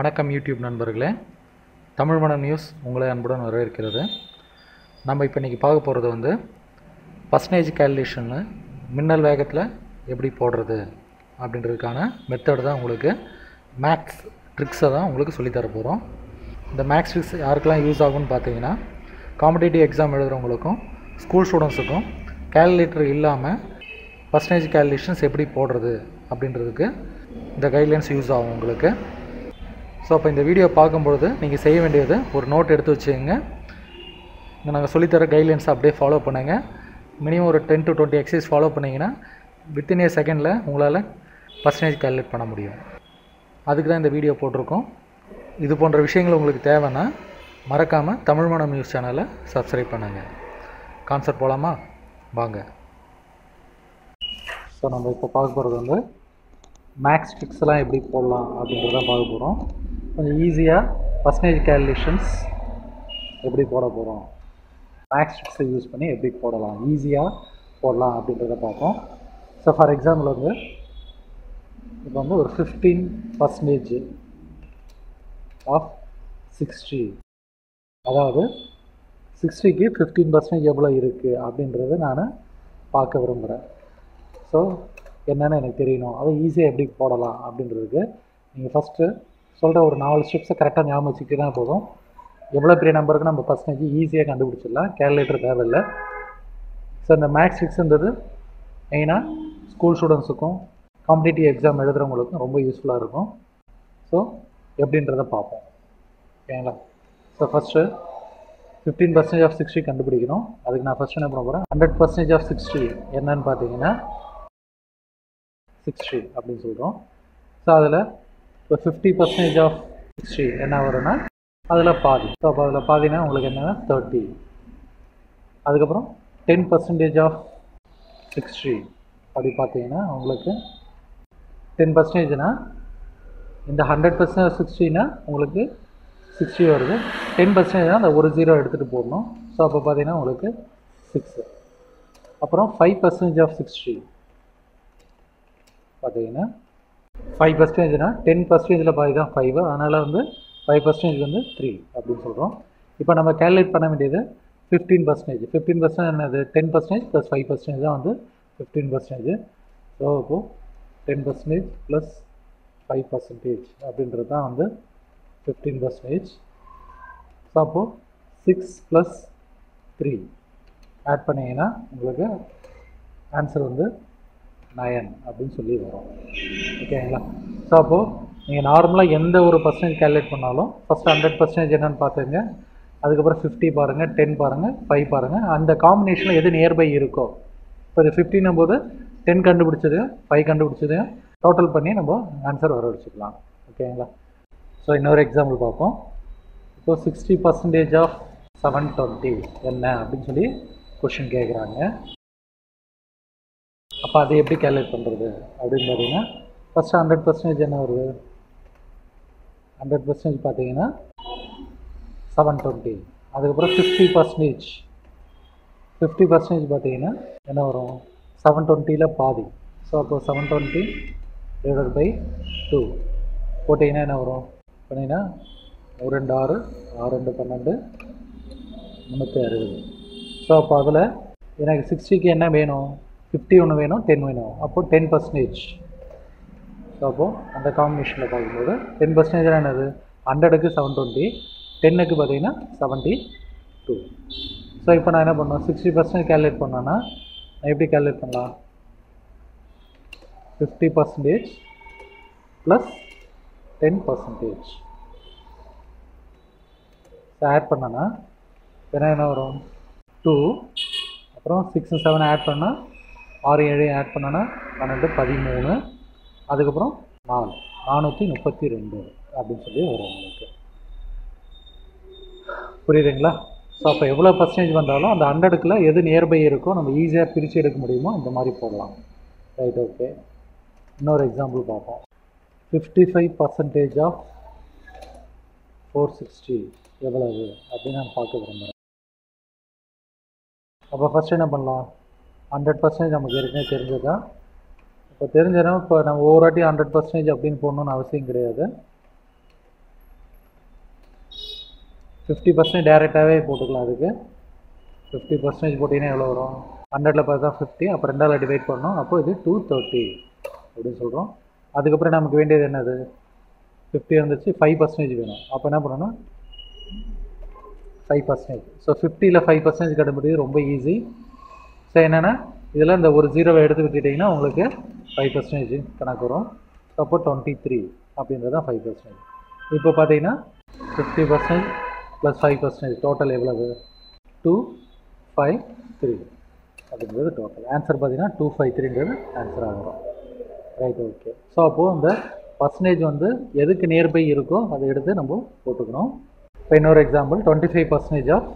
வணக்கம் யூடியூப் நண்பர்களே தமிழ் மனம் நியூஸ் உங்களை அன்புடன் வரவேற்கிறது நம்ம இப்போ இன்றைக்கி பார்க்க போகிறது வந்து பர்சன்டேஜ் கேல்குலேஷனு மின்னல் வேகத்தில் எப்படி போடுறது அப்படின்றதுக்கான மெத்தட் தான் உங்களுக்கு மேக்ஸ் ட்ரிக்ஸை தான் உங்களுக்கு சொல்லித் தர போகிறோம் இந்த மேக்ஸ் ட்ரிக்ஸ் யாருக்கெல்லாம் யூஸ் ஆகும்னு பார்த்தீங்கன்னா காம்படிட்டிவ் எக்ஸாம் எழுதுகிறவங்களுக்கும் ஸ்கூல் ஸ்டூடெண்ட்ஸுக்கும் கேல்குலேட்டர் இல்லாமல் பர்சன்டேஜ் கேல்குலேஷன்ஸ் எப்படி போடுறது அப்படின்றதுக்கு இந்த கைட்லைன்ஸ் யூஸ் ஆகும் உங்களுக்கு ஸோ அப்போ இந்த வீடியோ பார்க்கும்பொழுது நீங்கள் செய்ய வேண்டியது ஒரு நோட் எடுத்து வச்சுக்கோங்க இங்கே நாங்கள் சொல்லித்தர கைட்லைன்ஸ் அப்படியே ஃபாலோ பண்ணுங்கள் மினிமம் ஒரு ten to twenty exercise follow பண்ணிங்கன்னா வித்தின் ஏ செகண்டில் உங்களால் பர்சன்டேஜ் கேல்குலேட் பண்ண முடியும் அதுக்கு தான் இந்த வீடியோ போட்டிருக்கோம் இது போன்ற விஷயங்கள் உங்களுக்கு தேவைன்னா மறக்காமல் தமிழ் மனம் நியூஸ் சேனலை சப்ஸ்கிரைப் பண்ணுங்கள் கான்செப்ட் போகலாமா வாங்க ஸோ நம்ம இப்போ பார்க்க போகிறது வந்து மேக்ஸ் ட்ரிக்ஸ்லாம் எப்படி போடலாம் அப்படின்றத பார்க்க போகிறோம் கொஞ்சம் ஈஸியாக பர்சன்டேஜ் கேல்குலேஷன்ஸ் எப்படி போட போகிறோம் மேக்ஸ் ட்ரிக்ஸை யூஸ் பண்ணி எப்படி போடலாம் ஈஸியாக போடலாம் அப்படின்றத பார்ப்போம் ஸோ ஃபார் எக்ஸாம்பிள் வந்து இப்போ வந்து ஒரு ஃபிஃப்டீன் பர்சன்டேஜ் ஆஃப் சிக்ஸ்டி அதாவது சிக்ஸ்டிக்கு ஃபிஃப்டீன் பர்சன்டேஜ் எவ்வளோ இருக்குது அப்படின்றத நான் பார்க்க விரும்புகிறேன் ஸோ என்னென்னு எனக்கு தெரியணும் அதை ஈஸியாக எப்படி போடலாம் அப்படின்றதுக்கு நீங்கள் ஃபஸ்ட்டு சொல்கிற ஒரு நாலு ஸ்டெப்ஸை கரெக்டாக ஞாபகம் வச்சுக்கிட்டா போதும் எவ்வளோ பெரிய நம்பருக்கு நம்ம பர்சன்டேஜ் ஈஸியாக கண்டுபிடிச்சிடலாம் கேல்குலேட்டர் தேவையில்லை ஸோ இந்த மேக்ஸ் சிக்ஸ்ன்றது மெயினாக ஸ்கூல் ஸ்டூடெண்ட்ஸுக்கும் காம்படிட்டிவ் எக்ஸாம் எழுதுகிறவங்களுக்கும் ரொம்ப யூஸ்ஃபுல்லாக இருக்கும் ஸோ எப்படின்றத பார்ப்போம் ஓகேங்களா so first fifteen percentage of sixty கண்டுபிடிக்கணும் அதுக்கு நான் ஃபஸ்ட் என்ன பண்ண போகிறேன் ஹண்ட்ரட் பர்சன்டேஜ் ஆஃப் சிக்ஸ்டி என்னன்னு பார்த்தீங்கன்னா சிக்ஸ்டி அப்படின்னு சொல்கிறோம் ஸோ அதில் இப்போ ஃபிஃப்டி பர்சன்டேஜ் ஆஃப் சிக்ஸ்டி என்ன வரும்னா அதில் பாதி ஸோ அப்போ அதில் பாதினா உங்களுக்கு என்னன்னா தேர்ட்டி அதுக்கப்புறம் டென் பர்சன்டேஜ் ஆஃப் சிக்ஸ்டி அப்படி பார்த்தீங்கன்னா உங்களுக்கு டென் பர்சன்டேஜ்னா இந்த ஹண்ட்ரட் பர்சன்ட் ஆஃப் சிக்ஸ்டினா உங்களுக்கு சிக்ஸ்டி வருது டென் பர்சன்டேஜ்னா அந்த ஒரு ஜீரோ எடுத்துகிட்டு போடணும் ஸோ அப்போ பார்த்தீங்கன்னா உங்களுக்கு சிக்ஸு அப்புறம் ஃபைவ் பர்சன்டேஜ் ஆஃப் சிக்ஸ்டி பார்த்தீங்கன்னா ஃபைவ் பர்சன்டேஜ்னா டென் பர்சன்டேஜில் பாதி தான் ஃபைவ் அதனால் வந்து ஃபைவ் பர்சன்டேஜ் வந்து த்ரீ அப்படின்னு சொல்கிறோம் இப்போ நம்ம கேல்குலேட் பண்ண வேண்டியது ஃபிஃப்டீன் பர்சன்டேஜ் ஃபிஃப்டீன் பர்சன்ட் என்னது ten percentage plus five percentage தான் வந்து ஃபிஃப்டீன் பர்சன்டேஜ் ஸோ இப்போது ten percentage plus five percentage அப்படின்றது தான் வந்து ஃபிஃப்டீன் பர்சன்டேஜ் ஸோ அப்போது சிக்ஸ் ப்ளஸ் த்ரீ ஆட் பண்ணிங்கன்னா உங்களுக்கு ஆன்சர் வந்து நயன் அப்படின்னு சொல்லி வரும் ஓகேங்களா ஸோ அப்போது நீங்கள் நார்மலாக எந்த ஒரு பர்சன்டேஜ் கேல்குலேட் பண்ணாலும் ஃபஸ்ட்டு ஹண்ட்ரட் பர்சன்டேஜ் என்னென்னு பார்த்துங்க அதுக்கப்புறம் ஃபிஃப்டி பாருங்கள் டென் பாருங்கள் ஃபைவ் பாருங்கள் அந்த காம்பினேஷனில் எது நியர்பை இருக்கோ இப்போ இது ஃபிஃப்டினும் போது டென் கண்டுபிடிச்சதையும் ஃபைவ் கண்டுபிடிச்சதையும் டோட்டல் பண்ணி நம்ம ஆன்சர் வர வச்சுக்கலாம் ஓகேங்களா ஸோ இன்னொரு எக்ஸாம்பிள் பார்ப்போம் இப்போ sixty percentage of seven twenty என்ன அப்படின்னு சொல்லி கொஷின் கேட்குறாங்க அப்போ அதை எப்படி கேல்குலேட் பண்ணுறது அப்படின்னு பார்த்தீங்கன்னா ஃபஸ்ட்டு ஹண்ட்ரட் பர்சன்டேஜ் என்ன வருது ஹண்ட்ரட் பர்சன்டேஜ் பார்த்தீங்கன்னா செவன் டுவெண்ட்டி அதுக்கப்புறம் ஃபிஃப்டி பர்சன்டேஜ் ஃபிஃப்டி பர்சன்டேஜ் பார்த்தீங்கன்னா என்ன வரும் செவன் டுவெண்ட்டியில் பாதி ஸோ அப்போ seven twenty divide by two போட்டிங்கன்னா என்ன வரும் பண்ணிங்கன்னா ஒரு ரெண்டு ஆறு ஆறு ரெண்டு பன்னெண்டு முந்நூற்றி அறுபது ஸோ அப்போ அதில் எனக்கு சிக்ஸ்டிக்கு என்ன வேணும் ஃபிஃப்டி ஒன்று வேணும் டென் வேணும் அப்போது டென் பர்சன்டேஜ் ஸோ அப்போது அந்த காம்பினேஷனில் பார்க்கும்போது டென் பர்சன்டேஜ் என்னது ஹண்ட்ரடுக்கு செவன் டுவெண்ட்டி டென்னுக்கு பார்த்தீங்கன்னா செவன்ட்டி டூ ஸோ இப்போ நான் என்ன பண்ணோம் சிக்ஸ்டி பர்சன்டேஜ் கேல்குலேட் பண்ணேன்னா நான் எப்படி கேல்குலேட் பண்ணலாம் fifty percentage plus ten percentage so add பண்ணேன்னா என்ன என்ன வரும் டூ அப்புறம் சிக்ஸ் செவன் ஆட் பண்ணால் ஆறு ஏழு ஆட் பண்ணோன்னா பன்னெண்டு பதிமூணு அதுக்கப்புறம் நாலு நானூற்றி முப்பத்தி ரெண்டு அப்படின்னு சொல்லி வரும் உங்களுக்கு புரியுதுங்களா ஸோ அப்போ எவ்வளோ பர்சன்டேஜ் வந்தாலும் அந்த ஹண்ட்ரடுக்குள்ள எது நியர்பை இருக்கோ நம்ம ஈஸியாக பிரித்து எடுக்க முடியுமோ இந்த மாதிரி போடலாம் ரைட் ஓகே இன்னொரு எக்ஸாம்பிள் பார்ப்போம் fifty five percentage of four sixty எவ்வளவு அப்படின்னு நான் பார்க்க விரும்புகிறேன் அப்போ ஃபஸ்ட் என்ன பண்ணலாம் ஹண்ட்ரட் பர்சன்டேஜ் நமக்கு ஏற்கனவே தெரிஞ்சதா இப்போ தெரிஞ்சதுன்னா இப்போ நம்ம ஒவ்வொரு வாட்டி ஹண்ட்ரட் பர்சன்டேஜ் அப்படின்னு போடணும்னு அவசியம் கிடையாது ஃபிஃப்டி பர்சன்டேஜ் டேரெக்டாகவே போட்டுக்கலாம் அதுக்கு ஃபிஃப்டி பர்சன்டேஜ் போட்டிங்கன்னா எவ்வளோ வரும் ஹண்ட்ரடில் பார்த்தா ஃபிஃப்டி அப்போ ரெண்டால் டிவைட் பண்ணோம் அப்போ இது டூ தேர்ட்டி அப்படின்னு சொல்கிறோம் அதுக்கப்புறம் நமக்கு வேண்டியது என்னது ஃபிஃப்டி வந்துச்சு ஃபைவ் பர்சன்டேஜ் வேணும் அப்போ என்ன பண்ணணும் ஃபைவ் பர்சன்டேஜ் ஸோ ஃபிஃப்டியில் ஃபைவ் பர்சன்டேஜ் கண்டுபிடிக்கிறது ரொம்ப ஈஸி ஸோ என்னென்னா இதில் இந்த ஒரு ஜீரோவை எடுத்து விட்டுட்டிங்கன்னா உங்களுக்கு ஃபைவ் பர்சன்டேஜ் கணக்கு வரும் அப்போ டுவெண்ட்டி த்ரீ அப்படின்றது தான் ஃபைவ் பர்சன்டேஜ் இப்போ பார்த்தீங்கன்னா fifty percentage plus five percentage total எவ்வளவு டூ ஃபைவ் த்ரீ அப்படிங்கிறது டோட்டல் ஆன்சர் பார்த்தீங்கன்னா டூ ஃபைவ் த்ரீன்றது ஆன்சராக வரும் ரைட் ஓகே ஸோ அப்போது இந்த பர்சன்டேஜ் வந்து எதுக்கு நியர்பை இருக்கோ அதை எடுத்து நம்ம போட்டுக்கணும் இப்போ இன்னொரு example twenty five percentage of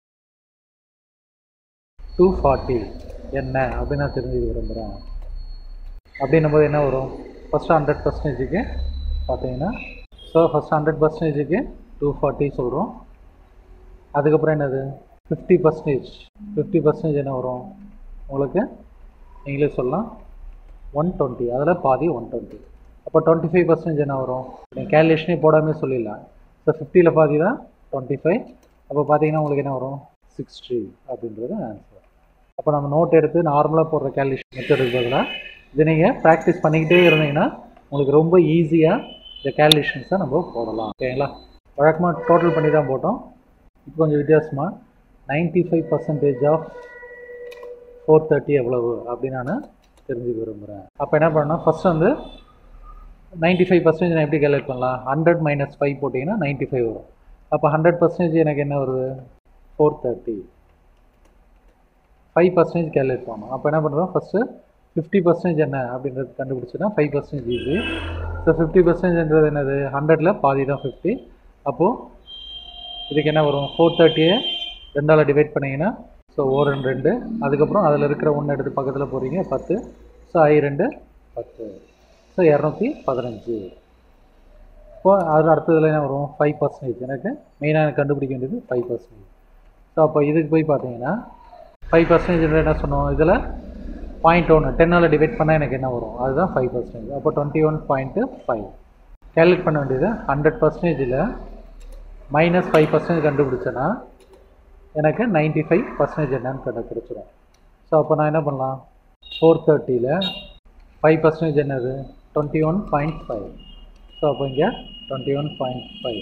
two forty என்ன அப்படின்னு நான் தெரிஞ்சுக்க விரும்புகிறேன் அப்படின்னும் போது என்ன வரும் ஃபஸ்ட்டு ஹண்ட்ரட் பர்சன்டேஜுக்கு பார்த்தீங்கன்னா ஸோ ஃபஸ்ட் ஹண்ட்ரட் பர்சன்டேஜுக்கு டூ ஃபார்ட்டி சொல்கிறோம் அதுக்கப்புறம் என்னது ஃபிஃப்டி பர்சன்டேஜ் ஃபிஃப்டி பர்சன்டேஜ் என்ன வரும் உங்களுக்கு நீங்களே சொல்லலாம் ஒன் டுவெண்ட்டி அதில் பாதி ஒன் டுவெண்ட்டி அப்போ டுவெண்ட்டி ஃபைவ் பர்சன்டேஜ் என்ன வரும் நீங்கள் கேல்குலேஷனே போடாமே சொல்லிடலாம் ஸோ ஃபிஃப்டியில் பாதி தான் டுவெண்ட்டி ஃபைவ் அப்போ பார்த்தீங்கன்னா உங்களுக்கு என்ன வரும் சிக்ஸ்டி அப்படின்றது ஆன்சர் அப்போ நம்ம நோட் எடுத்து நார்மலாக போடுற கேல்குலேஷன் மெத்தடுக்கு பதிலாக இதை நீங்கள் ப்ராக்டிஸ் பண்ணிக்கிட்டே இருந்தீங்கன்னா உங்களுக்கு ரொம்ப ஈஸியாக இந்த கேல்குலேஷன்ஸை நம்ம போடலாம் ஓகேங்களா வழக்கமாக டோட்டல் பண்ணி தான் போட்டோம் இப்போ கொஞ்சம் வித்தியாசமாக ninety five percentage of four thirty எவ்வளவு அப்படின்னு நான் தெரிஞ்சுக்க விரும்புகிறேன் அப்போ என்ன பண்ணணும் ஃபஸ்ட் வந்து நைன்ட்டி ஃபைவ் பர்சன்டேஜ் நான் எப்படி கேல்குலேட் பண்ணலாம் ஹண்ட்ரட் மைனஸ் ஃபைவ் போட்டிங்கன்னா நைன்ட்டி ஃபைவ் வரும் அப்போ ஹண்ட்ரட் பர்சன்டேஜ் எனக்கு என்ன வருது four thirty five percentage calculate பண்ணணும் அப்போ என்ன பண்ணுறோம் ஃபஸ்ட்டு ஃபிஃப்டி பர்சன்டேஜ் என்ன அப்படின்றது கண்டுபிடிச்சோன்னா five percentage easy so fifty பர்சன்டேஜ்ன்றது என்னது ஹண்ட்ரடில் பாதி தான் ஃபிஃப்டி அப்போது இதுக்கு என்ன வரும் ஃபோர் தேர்ட்டியை ரெண்டால் டிவைட் பண்ணிங்கன்னா ஸோ ஓ ரெண்டு ரெண்டு அதுக்கப்புறம் அதில் இருக்கிற ஒன்று எடுத்து பக்கத்தில் போகிறீங்க பத்து ஸோ ஐ ரெண்டு பத்து ஸோ இரநூத்தி பதினஞ்சு இப்போ அது அடுத்ததில் என்ன வரும் ஃபைவ் பர்சன்டேஜ் எனக்கு மெயினாக எனக்கு கண்டுபிடிக்க வேண்டியது ஃபைவ் பர்சன்டேஜ் ஸோ அப்போ இதுக்கு போய் பார்த்தீங்கன்னா ஃபைவ் பர்சன்டேஜ் என்ன சொன்னோம் இதில் பாயிண்ட் ஒன்று டென்னால் டிவைட் பண்ணால் எனக்கு என்ன வரும் அதுதான் ஃபைவ் பர்சன்டேஜ் அப்போ twenty one point five calculate பண்ண வேண்டியது ஹண்ட்ரட் பர்சன்டேஜில் மைனஸ் ஃபைவ் பர்சன்டேஜ் கண்டுபிடிச்சேன்னா எனக்கு நைன்ட்டி ஃபைவ் பர்சன்டேஜ் என்னன்னு கண்டு கிடச்சிரும் ஸோ அப்போ நான் என்ன பண்ணலாம் ஃபோர் தேர்ட்டியில் ஃபைவ் பர்சன்டேஜ் என்னது twenty one point five so அப்போ இங்கே டுவெண்ட்டி ஒன் பாயிண்ட் ஃபைவ்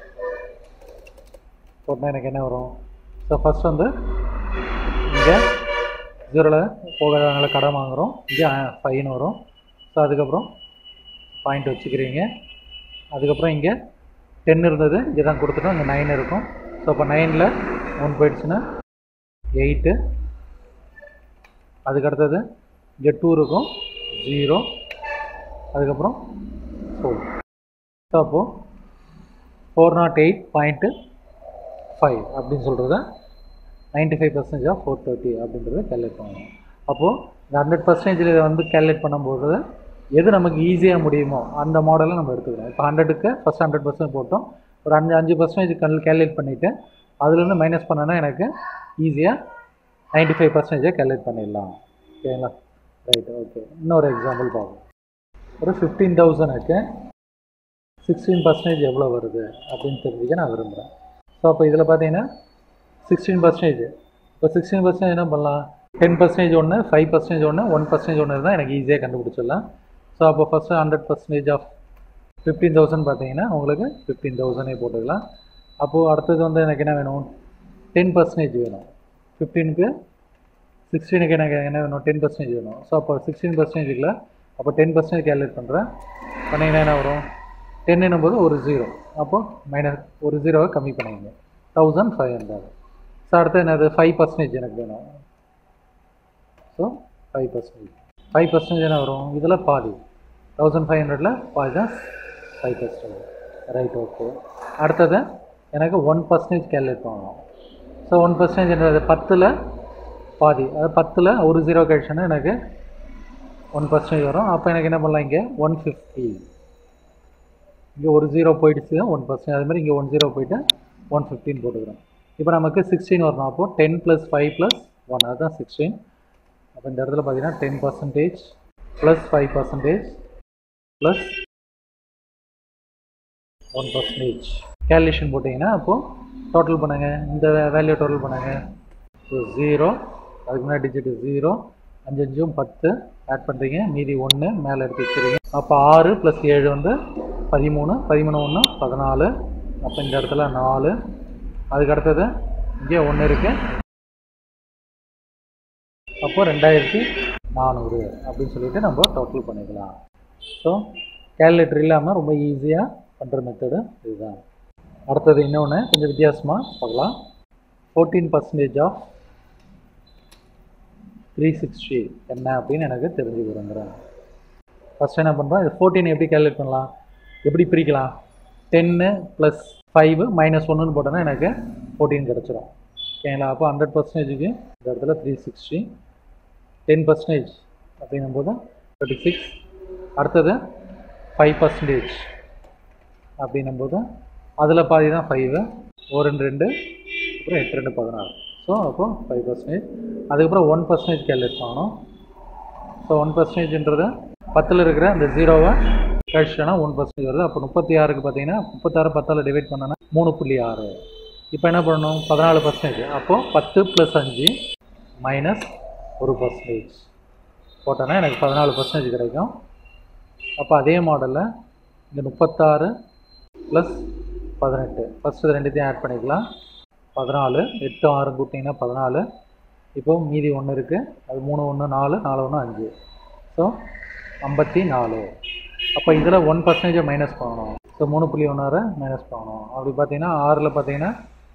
போட்டால் எனக்கு என்ன வரும் ஸோ ஃபஸ்ட் வந்து இங்கே ஜீரோவில் போகிறவங்கள கடன் வாங்குகிறோம் இங்கே ஃபைன் வரும் ஸோ அதுக்கப்புறம் பாயிண்ட் வச்சுக்கிறீங்க அதுக்கப்புறம் இங்கே டென் இருந்தது இங்கே தான் கொடுத்துட்டோம் இங்கே நைன் இருக்கும் ஸோ அப்போ நைனில் ஒன் போயிடுச்சுன்னா எயிட்டு அதுக்கடுத்தது இங்கே டூ இருக்கும் ஜீரோ அதுக்கப்புறம் ஃபோர் ஸோ அப்போது four nought eight point five அப்படின்னு சொல்கிறத ninety five percentage of four thirty அப்படின்றத கேல்குலேட் பண்ணணும் அப்போது இந்த ஹண்ட்ரட் பர்சன்டேஜில் இதை வந்து கேல்குலேட் பண்ணும்போது எது நமக்கு ஈஸியாக முடியுமோ அந்த மாடலை நம்ம எடுத்துக்கிறோம் இப்போ ஹண்ட்ரடுக்கு ஃபஸ்ட் ஹண்ட்ரட் பர்சன்ட் போட்டோம் ஒரு அஞ்சு அஞ்சு பர்சன்டேஜ் கல் கேல்குலேட் பண்ணிவிட்டு அதுலேருந்து மைனஸ் பண்ணனா எனக்கு ஈஸியாக நைன்ட்டி ஃபைவ் பர்சன்டேஜை கேல்குலேட் பண்ணிடலாம் ஓகேங்களா ரைட் ஓகே இன்னொரு எக்ஸாம்பிள் பார்ப்போம் ஒரு ஃபிஃப்டீன் தௌசண்ட்க்கு சிக்ஸ்டீன் பர்சன்டேஜ் எவ்வளோ வருது அப்படின்னு தெரிஞ்சுக்க நான் விரும்புகிறேன் ஸோ அப்போ இதில் பார்த்தீங்கன்னா சிக்ஸ்டீன் பர்சன்டேஜ் இப்போ சிக்ஸ்டீன் பர்சன்டேஜ் என்ன பண்ணலாம் டென் பர்சன்டேஜ் ஒன்று ஃபைவ் பர்சன்டேஜ் ஒன்று ஒன் பர்சன்டேஜ் ஒன்று இருந்தால் எனக்கு ஈஸியாக கண்டுபிடிச்சிடலாம் ஸோ அப்போ first hundred percentage of fifteen thousand பார்த்தீங்கன்னா உங்களுக்கு ஃபிஃப்டீன் தௌசண்டே போட்டுக்கலாம் அப்போது அடுத்தது வந்து எனக்கு என்ன வேணும் டென் பர்சன்டேஜ் வேணும் ஃபிஃப்டீனுக்கு சிக்ஸ்டீனுக்கு எனக்கு என்ன வேணும் டென் பர்சன்டேஜ் வேணும் ஸோ அப்போ சிக்ஸ்டீன் பர்சன்டேஜில் அப்போ டென் பர்சன்டேஜ் கேல்குலேட் பண்ணுறேன் பண்ணிங்கன்னா என்ன வரும் டென்னும் போது ஒரு ஜீரோ அப்போது மைனஸ் ஒரு ஜீரோவை கம்மி பண்ணிங்க தௌசண்ட் ஃபைவ் ஹண்ட்ரட் ஸோ அடுத்து என்னது ஃபைவ் பர்சன்டேஜ் எனக்கு வேணும் so five percentage five percentage என்ன வரும் இதில் பாதி தௌசண்ட் ஃபைவ் ஹண்ட்ரடில் பாதி தான் ஃபைவ் பர்சன்டேஜ் ரைட் ஓகே அடுத்தது எனக்கு ஒன் பர்சன்டேஜ் கேல்குலேட் பண்ணணும் ஸோ ஒன் பர்சன்டேஜ் என்னது பத்தில் பாதி அது பத்தில் ஒரு ஜீரோ கழிச்சுன்னா எனக்கு ஒன் பர்சன்டேஜ் வரும் அப்போ எனக்கு என்ன பண்ணலாம் இங்கே ஒன் ஃபிஃப்டி இங்கே ஒரு ஜீரோ போயிடுச்சு ஒன் பர்சன்ட் அது மாதிரி இங்கே ஒன் ஜீரோ போயிட்டு ஒன் ஃபிஃப்டின் போட்டுக்கிறோம் இப்போ நமக்கு சிக்ஸ்டீன் வரணும் அப்போது ten plus five plus one அதுதான் சிக்ஸ்டீன் அப்போ இந்த இடத்துல பார்த்தீங்கன்னா ten percentage plus five percentage plus one percentage calculation போட்டிங்கன்னா அப்போது டோட்டல் பண்ணுங்க இந்த வேல்யூ டோட்டல் பண்ணுங்க ஸோ ஜீரோ அதுக்கு முன்னாடி டிஜிட் ஜீரோ அஞ்சு அஞ்சும் பத்து ஆட் பண்ணுறீங்க மீதி ஒன்று மேலே எடுத்து வச்சுருங்க அப்போ ஆறு ப்ளஸ் ஏழு வந்து பதிமூணு பதிமூணு ஒன்று பதினாலு அப்போ இந்த இடத்துல நாலு அதுக்கு அடுத்தது இங்கே ஒன்று இருக்குது அப்போ ரெண்டாயிரத்தி நானூறு அப்படின்னு சொல்லிட்டு நம்ம டோட்டல் பண்ணிக்கலாம் ஸோ கேல்குலேட்டர் இல்லாமல் ரொம்ப ஈஸியாக பண்ணுற மெத்தடு இதுதான் அடுத்தது இன்னொன்று கொஞ்சம் வித்தியாசமாக பார்க்கலாம் fourteen percentage of three sixty என்ன அப்படின்னு எனக்கு தெரிஞ்சு விரும்புகிறேன் ஃபஸ்ட் என்ன பண்ணுறோம் இது ஃபோர்டீன் எப்படி கேல்குலேட் பண்ணலாம் எப்படி பிரிக்கலாம் டென்னு ப்ளஸ் ஃபைவ் மைனஸ் ஒன்றுன்னு போட்டோன்னா எனக்கு ஃபோர்டீன் கிடச்சிரும் ஓகேங்களா அப்போ ஹண்ட்ரட் பர்சன்டேஜுக்கு இந்த இடத்துல த்ரீ சிக்ஸ்டி டென் பர்சன்டேஜ் அப்படின்னும் போது தேர்ட்டி சிக்ஸ் அடுத்தது ஃபைவ் பர்சன்டேஜ் அப்படின்னும் போது அதில் பாதி தான் ஃபைவு ஒரு ரெண்டு ரெண்டு அப்புறம் எட்டு ரெண்டு பதினாறு ஸோ அப்போ ஃபைவ் பர்சன்டேஜ் அதுக்கப்புறம் ஒன் பர்சன்டேஜ் கேல்குலேட் பண்ணணும் ஸோ ஒன் பர்சன்டேஜ்ன்றது பத்தில் இருக்கிற அந்த ஜீரோவை கழிச்சோன்னா ஒன் பர்சன்டேஜ் வருது அப்போ முப்பத்தி ஆறுக்கு பார்த்தீங்கன்னா முப்பத்தாறு பத்தால் டிவைட் பண்ணோன்னா மூணு புள்ளி ஆறு இப்போ என்ன பண்ணணும் பதினாலு பர்சன்டேஜ் அப்போது பத்து ப்ளஸ் அஞ்சு மைனஸ் ஒரு பர்சன்டேஜ் போட்டோன்னா எனக்கு பதினாலு பர்சன்டேஜ் கிடைக்கும் அப்போ அதே மாடலில் இந்த முப்பத்தாறு ப்ளஸ் பதினெட்டு ஃபஸ்ட்டு இது ரெண்டுத்தையும் ஆட் பண்ணிக்கலாம் பதினாலு எட்டு ஆறு கூட்டிங்கன்னா பதினாலு இப்போ மீதி ஒன்று இருக்குது அது மூணு ஒன்று நாலு நாலு ஒன்று அஞ்சு ஸோ ஐம்பத்தி நாலு அப்போ இதில் ஒன் பர்சன்டேஜை மைனஸ் பண்ணணும் ஸோ மூணு புள்ளி ஒன்றாறு மைனஸ் பண்ணணும் அப்படி பார்த்தீங்கன்னா ஆறில் பார்த்தீங்கன்னா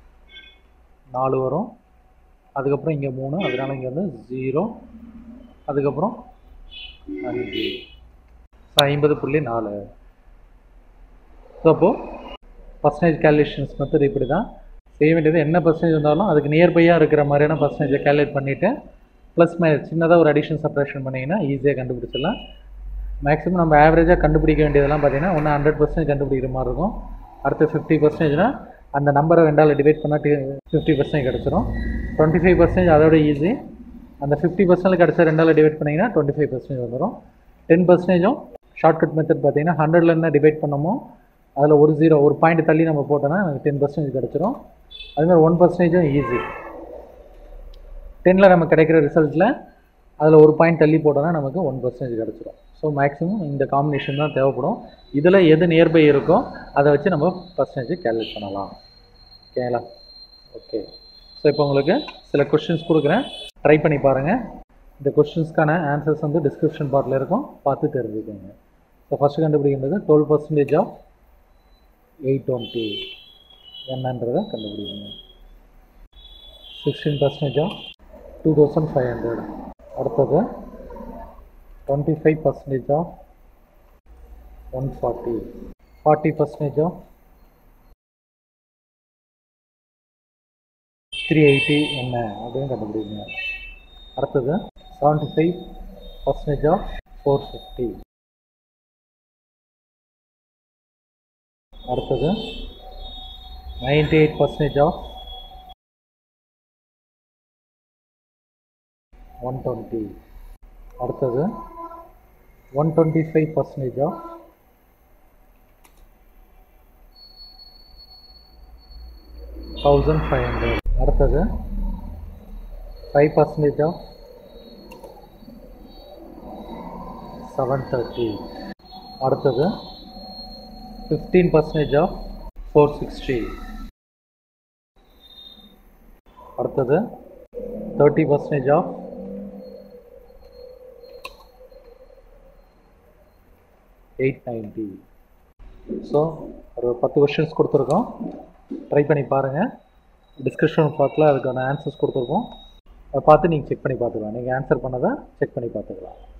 நாலு வரும் அதுக்கப்புறம் இங்கே மூணு அதனால இங்கே வந்து ஜீரோ அதுக்கப்புறம் அஞ்சு ஸோ ஐம்பது புள்ளி நாலு ஸோ அப்போது பர்சன்டேஜ் கேல்குலேஷன்ஸ் மெத்தட் இப்படி தான் செய்ய வேண்டியது என்ன பர்சன்டேஜ் வந்தாலும் அதுக்கு நியர்பையாக இருக்கிற மாதிரியான பர்சன்டேஜை கேல்குலேட் பண்ணிவிட்டு ப்ளஸ் மைனஸ் சின்னதாக ஒரு அடிஷன் சப்ரேஷன் பண்ணிங்கன்னா ஈஸியாக கண்டுபிடிச்சிடலாம் மேக்ஸிமம் நம்ம ஆவரேஜாக கண்டுபிடிக்க வேண்டியதெல்லாம் பார்த்தீங்கன்னா ஒன்று ஹண்ட்ரட் பர்சன்டேஜ் கண்டுபிடிக்கிற மாதிரி இருக்கும் அடுத்து ஃபிஃப்டி பர்சன்டேஜ்னா அந்த நம்பரை ரெண்டால் டிவைட் பண்ணால் ஃபிஃப்டி பர்சன்டேஜ் கிடச்சிரும் டுவெண்ட்டி ஃபைவ் பர்சன்டேஜ் அதோட ஈஸி அந்த ஃபிஃப்டி பர்சன்ட் கிடச்சா ரெண்டால் டிவைட் பண்ணிங்கன்னா டுவெண்ட்டி ஃபைவ் பர்சன்டேஜ் வந்துடும் டென் பர்சன்டேஜும் ஷார்ட்கட் மெத்தட் பார்த்தீங்கன்னா ஹண்ட்ரட்ல என்ன டிவைட் பண்ணமோ அதில் ஒரு ஜீரோ ஒரு பாயிண்ட் தள்ளி நம்ம போட்டோன்னா எனக்கு டென் பர்சன்டேஜ் கிடச்சிரும் அதுமாதிரி ஒன் பர்சன்டேஜும் ஈஸி டென்னில் நமக்கு கிடைக்கிற ரிசல்ட்டில் அதில் ஒரு பாயிண்ட் தள்ளி போட்டோன்னா நமக்கு ஒன் பர்சன்டேஜ் கிடச்சிரும் ஸோ மேக்ஸிமம் இந்த காம்பினேஷன் தான் தேவைப்படும் இதில் எது நியர்பை இருக்கோ அதை வச்சு நம்ம பர்சன்டேஜ் கேல்குலேட் பண்ணலாம் ஓகேங்களா ஓகே ஸோ இப்போ உங்களுக்கு சில கொஷின்ஸ் கொடுக்குறேன் ட்ரை பண்ணி பாருங்கள் இந்த கொஷின்ஸ்க்கான ஆன்சர்ஸ் வந்து டிஸ்கிரிப்ஷன் பார்ட்டில் இருக்கும் பார்த்து தெரிஞ்சுக்கோங்க ஸோ ஃபஸ்ட்டு கண்டுபிடிக்கின்றது twelve percentage of eight twenty என்னன்றதை கண்டுபிடிக்கணும் sixteen percentage of two thousand five hundred அடுத்தது twenty five percentage of one forty forty percentage of three eighty என்ன அப்படின்னு கண்டுபிடிக்கணும் அடுத்தது seventy five percentage of four fifty அடுத்தது ninety eight percentage of one twenty அடுத்தது one twenty five percentage of thousand five hundred அடுத்தது five percentage of seven thirty அடுத்தது fifteen percentage of four sixty அடுத்தது thirty percentage of eight ninety so ஒரு பத்து questions கொடுத்துருக்கோம் try பண்ணி பாருங்கள் description பார்ட்டில் அதுக்கான ஆன்சர்ஸ் கொடுத்துருக்கோம் அதை பார்த்து நீங்கள் செக் பண்ணி பார்த்துக்கலாம் நீங்கள் ஆன்சர் பண்ணதை செக் பண்ணி பார்த்துக்கலாம்